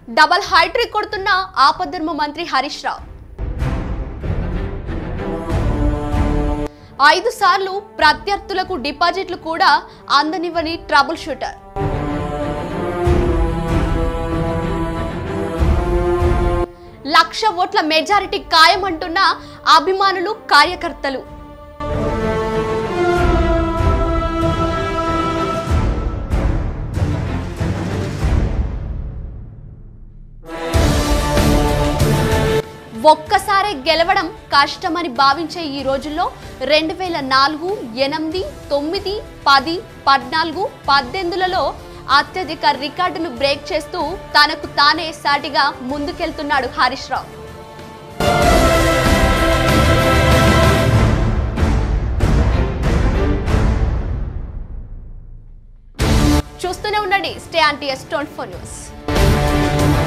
double hat-trick కొడుతున్న ఆపద్ధర్మ మంత్రి హరీష్ రావు ఐదు సార్లు ప్రత్యర్థులకు డిపాజిట్లు కూడా అందనివ్వని ట్రబుల్ షూటర్ లక్ష ఓట్ల మెజారిటీ ఖాయమంటున్న అభిమానులు కార్యకర్తలు ఒక్కసారే గెలవడం కష్టమని భావించే ఈ రోజుల్లో రెండు వేల నాలుగు ఎనిమిది తొమ్మిది పది పద్నాలుగు పద్దెనిమిదిలలో అత్యధిక రికార్డును బ్రేక్ చేస్తూ తనకు తానే సాటిగా ముందుకెళ్తున్నాడు హరీష్ రావు చూస్తూనే ఉండండి స్టే ఆంటీ ఎస్ ట్వంటీ ఫోర్ న్యూస్